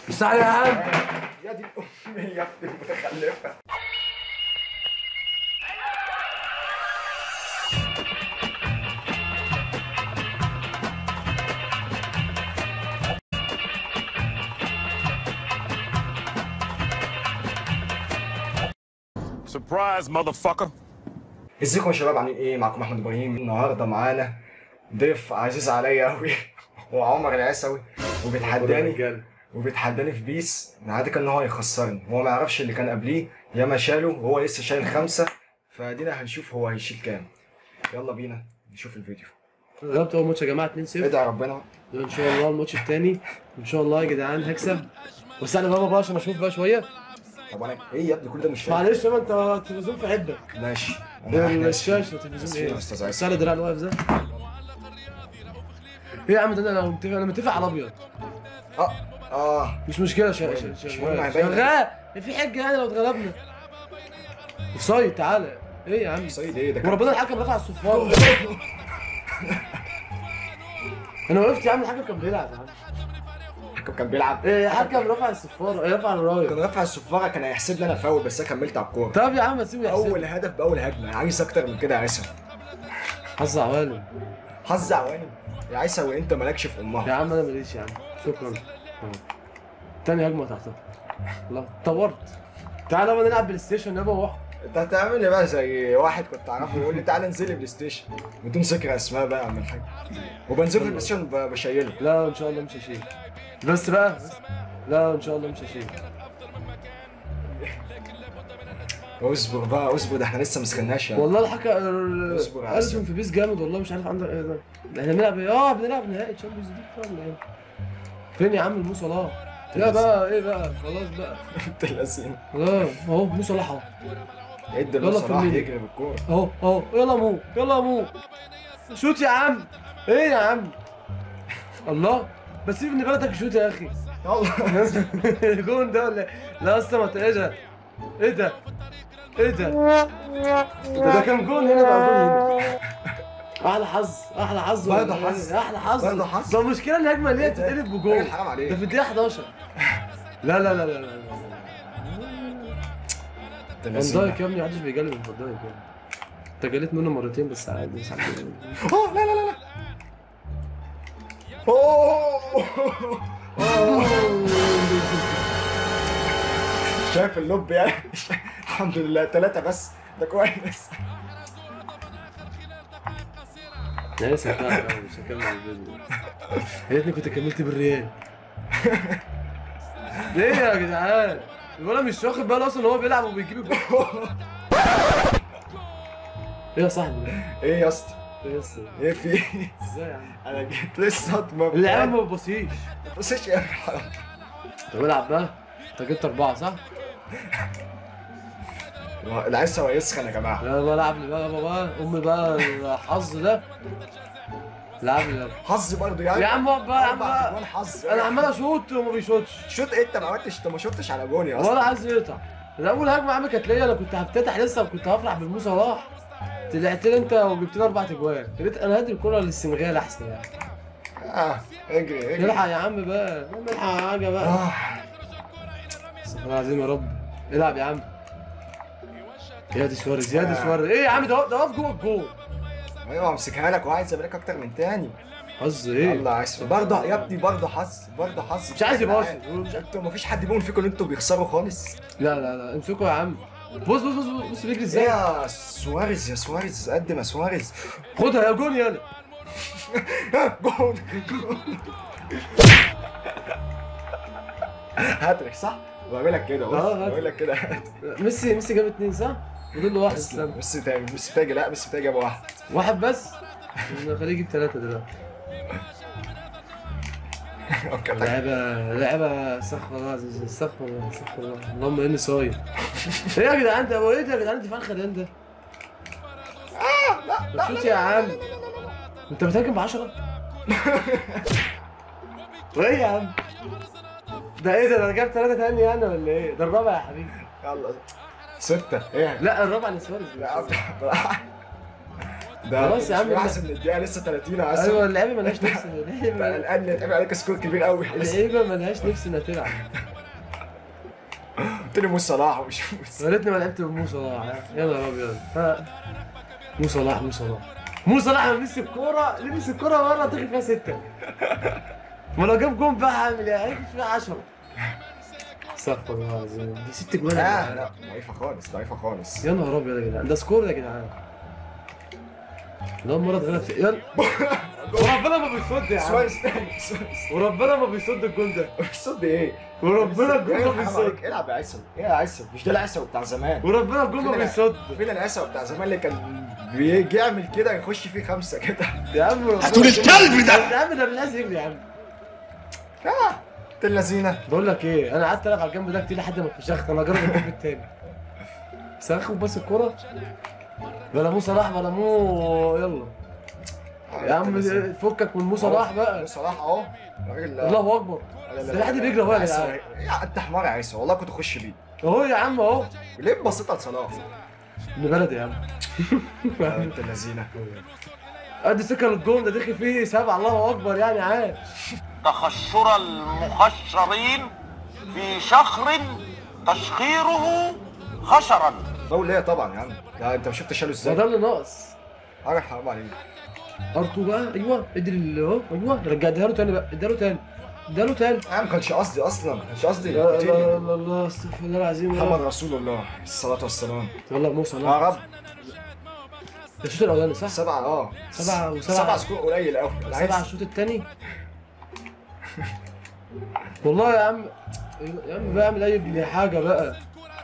بس يا عم يا دي امي يا ابني المتخلفه Surprise, motherfucker. ازيكم يا شباب عاملين ايه معاكم احمد ابراهيم النهارده معانا ضيف عزيز عليا قوي هو عمر العيسوي وبيتحداني وبيتحداني في بيس عادي كان ان هو يخسرني هو ما يعرفش اللي كان قبليه ياما شاله وهو لسه شايل خمسه فادينا هنشوف هو هيشيل كام يلا بينا نشوف الفيديو غلبت اول ماتش يا جماعه 2-0 ادعي ربنا ان شاء الله الماتش الثاني ان شاء الله يا جدعان هكسب بس انا بابا بقى عشان اشوف بقى شويه طب انا ايه يا ابني كل ده مش فاهم معلش يابا انت التلفزيون في عبك ماشي أنا إحنا الشاشه آسفين. التلفزيون آسفين ايه يا أستاذ عايز. بس انا دراع الواقف ده ايه يا عم ده انا متفق انا متفق على ابيض اه اه مش مشكله شا- مش شا- مهم، شغال هيبين. شغال في حجه يعني لو اتغلبنا اوفسايد تعالى ايه يا عم سيد ايه ده كان- وربنا الحكم رفع الصفار انا وقفت يا عم الحكم كان بيلعب يا عم الحكم كان بيلعب ايه الحكم رفع الصفار رفع الرايه كان رافع الصفاره كان هيحسب لي انا فاول بس انا كملت على الكوره طب يا عم سيبه يحسب اول هدف باول هجمه عايز اكتر من كده يا عيسى حظ عوالم حظ عواني يا عيسى وانت مالكش في يا امها عم انا ماليش يا عم شكرا أهو. تاني هجمه تحتها الله طورت تعالى بقى نلعب بلاي ستيشن يابا واحد انت هتعمل لي بقى زي واحد كنت اعرفه يقول لي تعالى انزل لي بلاي ستيشن بدون ذكر اسماء بقى يا عم الحاج وبنزل في البلاي ستيشن ب- بشيله لا ان شاء الله مش هشيل بس بقى لا ان شاء الله مش هشيل اصبر بقى اصبر ده احنا لسه ما سخناش يعني والله الحكم اصبر يا الفين عسل. في بيس جامد والله مش عارف عندك ايه ده احنا بنلعب ايه اه بنلعب نهائي تشامبيونز ليج ولا ايه فين يا عم المو صلاح لا بقى ايه بقى خلاص بقى انت لازم اه اهو مو صلاح اهو ادي يلا له في صلاح الميديا. يجري بالكوره اهو اهو يلا مو يلا مو شوت يا عم ايه يا عم الله بس ابن بلدك شوت يا اخي يلا جون ده ولا لا اصلا ما ت- ايه ده ايه ده ايه ده ده, ده كان جون هنا بقى جون هنا احلى حظ احلى حظ برضه والله. حظ. احلى حظ برضه حظ. ده المشكله الهجمه اللي هي إيه ده؟ تتقلب بجون راجل حرام عليك. ده في الدقيقه 11 لا لا لا لا لا انت فان لازم دايك يا ابني محدش بيجلد من فان دايك يعني انت جليت منه مرتين بس عادي مش عارف اه لا لا لا لا اوه شايف اللوب يعني الحمد لله ثلاثة بس ده كويس انا لسه هتعرف أوي، مش هكمل الفيديو يا ريتني كنت كملت بالريال ليه يا جدعان الولد مش واخد باله اصلا ان هو بيلعب وبيجيب الجول ايه يا صاحبي ده؟ ايه يا اسطى ايه يا اسطى ايه في إيه؟ ازاي يا عم انا جيت لسه صدمة اللعيبه ما بتبصيش بصيش يا حرام طب العب بقى انت جبت اربعه صح؟ العيسى هو يسخن يا جماعة لا بقى العب لي بقى يابا بقى امي بقى الحظ ده العب لي يابا حظ برضه يعني يا عم اقعد بقى يا عم أربع بقى أجوان حظ انا عمال اشوط وما بيشوطش شوت إيه انت ما عملتش انت ما شوتش على جون يا ولا اسطى عايز يقطع ده اول هجمه عمي كانت ليا انا كنت هفتتح لسه وكنت هفرح بالمو صلاح طلعت لي انت وجبت لي اربع اجوان يا ريت انا هدي الكره للسنغال احسن يعني اه اجري اجري نلحق يا عم بقى نلحق حاجه بقى اه استغفر الله العظيم يا رب العب يا عم يا دي سواريز يا دي سواريز ايه يا عم ده ده واقف جوه الجول ايوه همسكها لك وعايز اعملك اكتر من تاني حظ ايه الله عايز برضه يا ابني برضه حظ برضه حظ مش عايز يباصي. انتوا مفيش حد بيقول فيكم ان انتوا بيخسروا خالص لا لا لا امسكوا يا عم بص بص بص بص بيجري ايه ازاي يا سواريز يا سواريز قدم يا سواريز خدها يا جون يلا جون جون. هاتريك صح؟ بعمل لك كده بص اه، هاتريك. بعمل لك كده ميسي ميسي جاب اتنين صح؟ فاضل له واحد بس استنى بس تاني بس تاجي لا بس تاجي ابو واحد واحد بس خليه يجيب ثلاثة دلوقتي اوكي طيب. لعبة لعبة استغفر الله العظيم استغفر الله استغفر الله اللهم اني صايم ايه يا جدعان ده هو ايه ده يا جدعان انت فين خدان ده؟ لا شوت يا عم انت بتهاجم ب 10 ايه يا عم ده ايه ده ده جاب ثلاثة تاني يعني ولا ايه؟ ده الرابع يا حبيبي يلا ستة ايه لا الرابع لسواريز لا ده خلاص يا مش عم بيحسب ان الدقيقه لسه 30 يا عسل ايوه اللعيبه ملهاش نفس اللعيبه بقى الان يتعمل عليك سكور كبير قوي اللعيبه ملهاش نفس انها تلعب قلت لي مو صلاح ومش مو صلاح. يا ريتني ما لعبت بمو صلاح يا نهار ابيض ها. مو صلاح مو صلاح مو صلاح لما مسك الكوره لبس الكوره مره طلع فيها سته ما لو جاب جون بقى هعمل ايه؟ هيجي فيها 10 استغفر الله العظيم دي ست جوان يا لا جدعان. لا ضعيفه خالص ضعيفه خالص يا نهار ابيض يا جدعان ده سكور يا جدعان ده مرة اتغلب في- يلا وربنا ما بيصد يا عم سواريز تاني سواريز وربنا ما بيصد الجون ده الصد ايه؟ وربنا الجون ما حرام بيصد عليك، العب يا عيسى ايه يا عيسى مش ده العيسى بتاع زمان وربنا الجون ما فين بيصد فين العيسى بتاع زمان اللي كان بيجي يعمل كده يخش فيه خمسه كده يا عم ربنا هتقول الكلب ده. يا عم ده مش عايز يجري يا عم اه انت اللذينه بقول لك ايه انا قعدت العب على الجنب ده كتير لحد ما اتفشخت انا اجرب الجنب التاني بس هاخد بس الكوره بلا مو صلاح بلا مو يلا يا عم فكك من مو صلاح بقى مو صلاح اهو الراجل الله اكبر لا، لا، ده حد لا، بيجري اهو يا عيسى، جدعان يا انت حمار يا عيسى والله كنت اخش بيه اهو يا عم اهو ليه بصيت على صلاح ابن بلدي يا عم آه، انت اللذينه ادي سكه للجون ده دخل فيه سبعه الله اكبر يعني عاش تخشر المخشرين في شخر تشخيره خشرا فاول ليه طبعا يا عم لا انت مش شفت شاله ما ازاي ده اللي ناقص حاجه حرام عليك ار2 بقى ايوه ادي ال- اهو ايوه رجع اديها له تاني بقى اديها له تاني اديها له تاني انا ما كانش قصدي اصلا ما كانش قصدي لا لا قلتلي. لا الله استغفر الله العظيم يا محمد رب رسول الله الصلاه والسلام والله مو يا صلاح رب ده الشوط الاولاني صح؟ سبعه اه سبعة وسبعة. سبعه سكور قليل قوي انا سبعة عايز الشوط التاني والله يا عم يا عم بعمل اي ابن حاجه بقى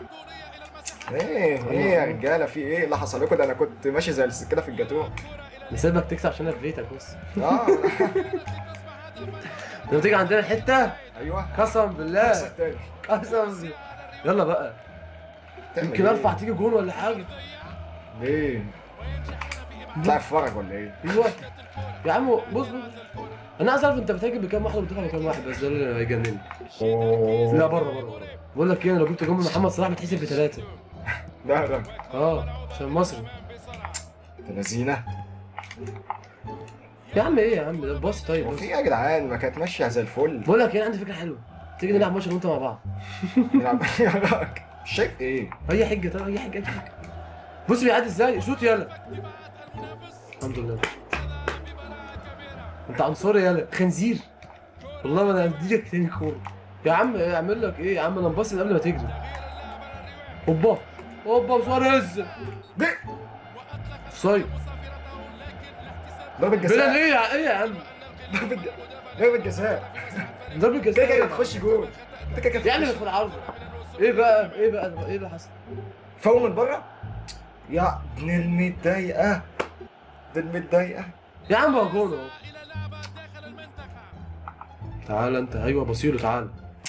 ايه ايه يا رجاله في ايه اللي حصل لكم ده انا كنت ماشي زي السكينه في الجاتوه نسيبك تكسب عشان انا في بيتك بص اه لما تيجي عندنا الحته ايوه قسم بالله نفسك تاني قسم بالله. يلا بقى تعمل يمكن إيه؟ ارفع تيجي جون ولا حاجه ليه؟ تطلع في فرج ولا ايه؟ ايوه يا عم بص بص انا عايز اعرف انت بتهاجم بكام واحد وبتدافع بكام واحد بس ده اللي هيجنني لا بره بره بره بقول لك ايه انا لو جبت جون من محمد صلاح بتحسب بثلاثه ده ده اه عشان مصري انت لذينه يا عم ايه يا عم ده باص طيب هو بص في ايه يا جدعان ما كانت ماشيه زي الفل بقول لك ايه عندي فكره حلوه تيجي نلعب ماتش انا وانت مع بعض نلعب يا راجل مش شايف ايه؟ اي حجه طيب اي حجه أي حجة. بص بيعدي ازاي شوت يلا الحمد لله انت عنصري يلا خنزير والله ما انا هديلك تاني كوره يا عم إيه اعمل لك ايه يا عم انا مبص قبل ما تجري هوبا هوبا سواريز دي صايد ضربة بلا جزاء ليه يا ايه يا عم ضربة ج- ضربة جزاء ضربة كده جزاء كده إيه؟ تخش جول انت كده كده يعني تخش. في العرض ايه بقى ايه بقى ايه اللي حصل فاول من بره يا ابن المتضايقه ده المتضايقه يا عم هو جون اهو تعال انت ايوه بصيله تعال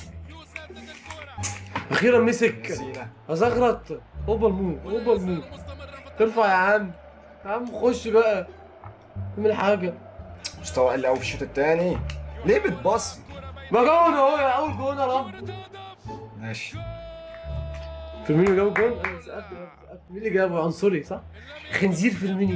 اخيرا مسك لذينه ازغرط هوبا المو هوبا المو ترفع يا عم يا عم خش بقى اعمل حاجه مستوى قل قوي في الشوط الثاني ليه بتباصي؟ ما جون اهو يا اول جون يا رب ماشي فيرمينيو جاب جون انا سقفت سقفت. مين اللي جابه عنصري صح خنزير فيرمينيو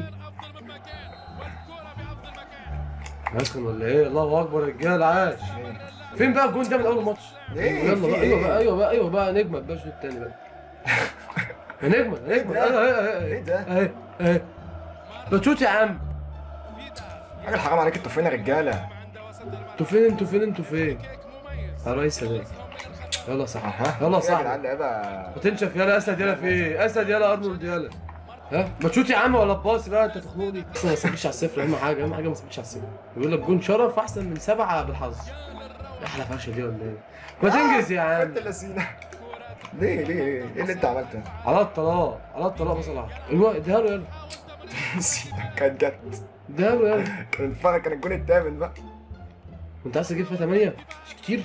اسخن ولا ايه الله اكبر رجال عاش فين بقى الجون ده من اول ماتش ليه؟ يلا في بقى إيه؟ ايوه بقى ايوه بقى ايوه بقى نجمة بقى الشوط التاني بقى يا نجمة يا نجمة ده؟ ايوه اهي إيه اهي ده؟ اهي اهي بتشوت يا عم راجل حرام عليك انتوا فين يا رجاله؟ انتوا فين انتوا فين انتوا فين يا ريس سلام يلا صح اها يلا يا صح جدعان لعيبه ما تنشف يلا اسد يلا في ايه اسد يلا ارنولد يلا ها ما تشوت يا عم ولا تباصي بقى انت تخنقني بس ما تسيبش على الصفر اهم حاجه اهم حاجه ما تسيبش على الصفر بيقول لك جون شرف احسن من سبعه بالحظ احلى فشل دي ولا ايه ما تنجز يا عم انت اللذينه ليه ليه ليه؟ ايه اللي انت عملته؟ على الطلاق على الطلاق صلاح ايوه اديها له يلا كانت جت اديها له يلا كان الفرق كان الجون الثامن بقى وانت عايز تجيب فيها 8 مش كتير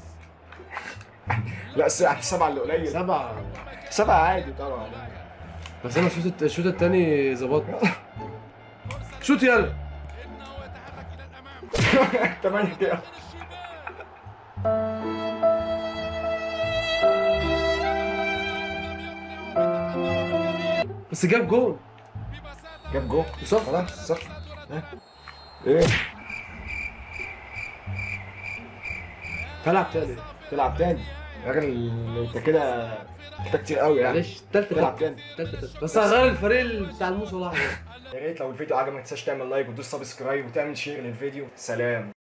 لا س- يعني سبعه اللي قليل سبعه سبعه عادي طبعا بس انا الشوط الشوط التاني ظبطت شوت يلا ثمانيه كده بس جاب جون جاب جول وصف. خلاص صف ها؟ ايه تلعب تاني تلعب تاني يا راجل انت كده انت كتير قوي يعني معلش تالتة تلعب تالتة تاني تالتة تالتة بس هغير الفريق بتاع المو صلاح ده. يا ريت لو الفيديو عجبك ما تنساش تعمل لايك وتدوس سبسكرايب وتعمل شير للفيديو سلام